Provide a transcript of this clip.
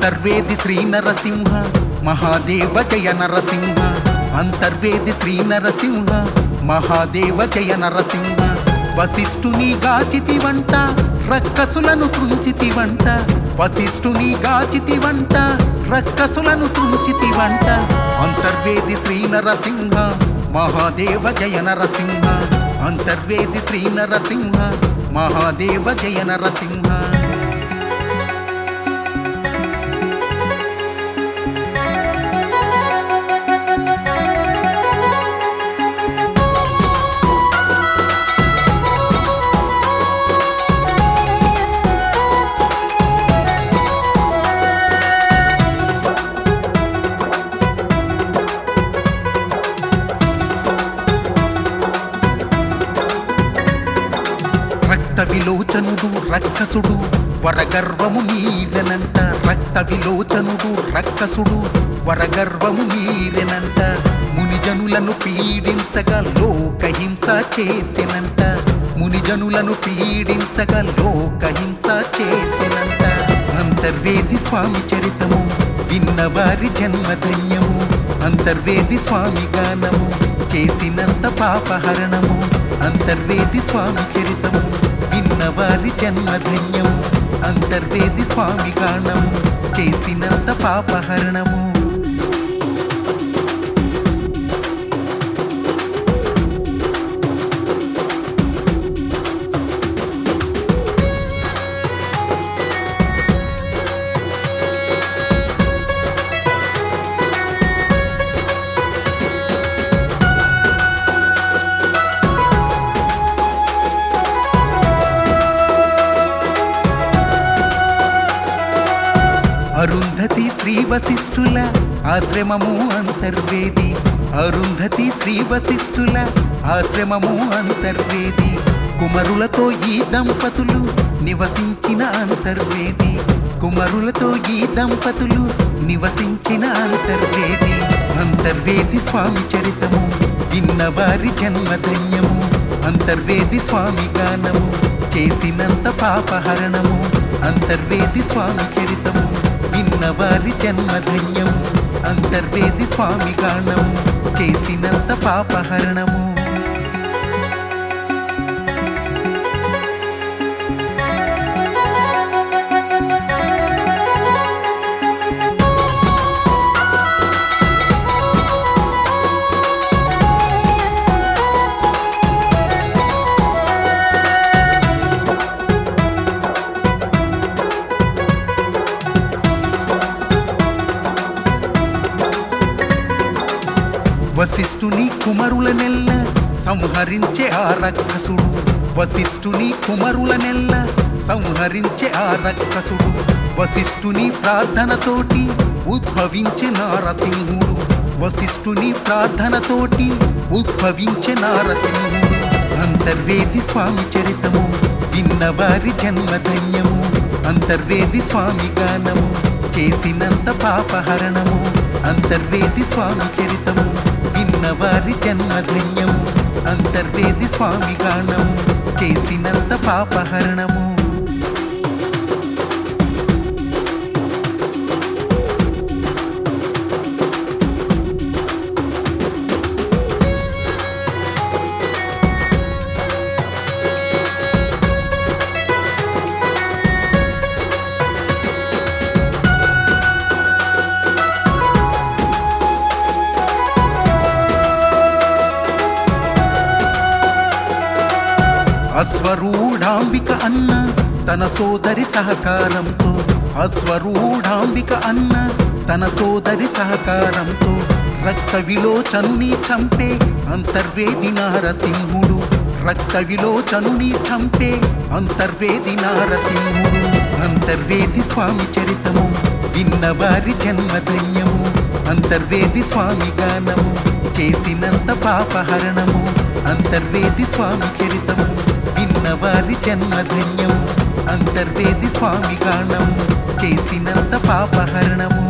అంతర్వేది శ్రీ నరసింహ మహాదేవ జయ నరసింహ అంతర్వేది శ్రీ నరసింహ మహాదేవ జయ నరసింహ వశిష్ఠుని గాచితి వంట రక్కసులను తుంచితి వంట వశిష్ఠుని గాచితి వంట రక్కసులను తుంచితి వంట అంతర్వేది శ్రీ నరసింహ మహాదేవ జయ నరసింహ అంతర్వేది శ్రీ నరసింహ మహాదేవ జయ నరసింహ రక్త విలోచనుడు రక్కసుడు వరగర్వము మీరెనంట రక్త విలోచనుడు రక్కసుడు వరగర్వము మీరెనంట మునిజనులను పీడించగా లోకహింస చేస్తేనంట మునిజనులను పీడించగా లోకహింస చేస్తేనంట అంతర్వేది స్వామి చరితము విన్నవారి జన్మధన్యము అంతర్వేది స్వామి గానము చేసినంత పాపహరణము అంతర్వేది స్వామి చరితము విన్నవారి జన్మధన్యము అంతర్వేది స్వామి గానము చేసినంత పాపహరణము అరుంధతి శ్రీ వశిష్ఠుల ఆశ్రమము అంతర్వేది అరుంధతి శ్రీ వశిష్ఠుల ఆశ్రమము అంతర్వేది కుమరులతో ఈ దంపతులు నివసించిన అంతర్వేది కుమరులతో ఈ దంపతులు నివసించిన అంతర్వేది అంతర్వేది స్వామి చరితము విన్నవారి జన్మధన్యము అంతర్వేది స్వామి గానము చేసినంత పాపహరణము అంతర్వేది స్వామి చరితము విన్నవారి జన్మధన్యము అంతర్వేది స్వామి గానము చేసినంత పాపహరణము వశిష్ఠుని కుమరుల నెల్ల సంహరించే ఆ రక్కసుడు వశిష్ఠుని కుమరుల నెల్ల సంహరించే ఆ రక్కసుడు వశిష్ఠుని ప్రార్థనతోటి ఉద్భవించే నారసింహుడు వశిష్ఠుని ప్రార్థనతోటి ఉద్భవించే నారసింహుడు అంతర్వేది స్వామి చరితము విన్నవారి జన్మధన్యము అంతర్వేది స్వామి గానము చేసినంత పాపహరణము అంతర్వేది స్వామి చరితము విన్నవారి జన్మధన్యము అంతర్వేది స్వామి గానము చేసినంత పాపహరణము అశ్వరూఢాంబిక అన్న తన సోదరి సహకారంతో అశ్వరూఢాంబిక అన్న తన సోదరి సహకారంతో రక్త విలోచనుని చంపే అంతర్వేది నారసింహుడు రక్త విలోచనుని చంపే అంతర్వేది నారసింహుడు అంతర్వేది స్వామి చరితము విన్నవారి జన్మధన్యము అంతర్వేది స్వామి గానము చేసినంత పాపహరణము అంతర్వేది స్వామి చరితము విన్నవారి జన్మధన్యము అంతర్వేది స్వామి గానము చేసినంత పాపహరణము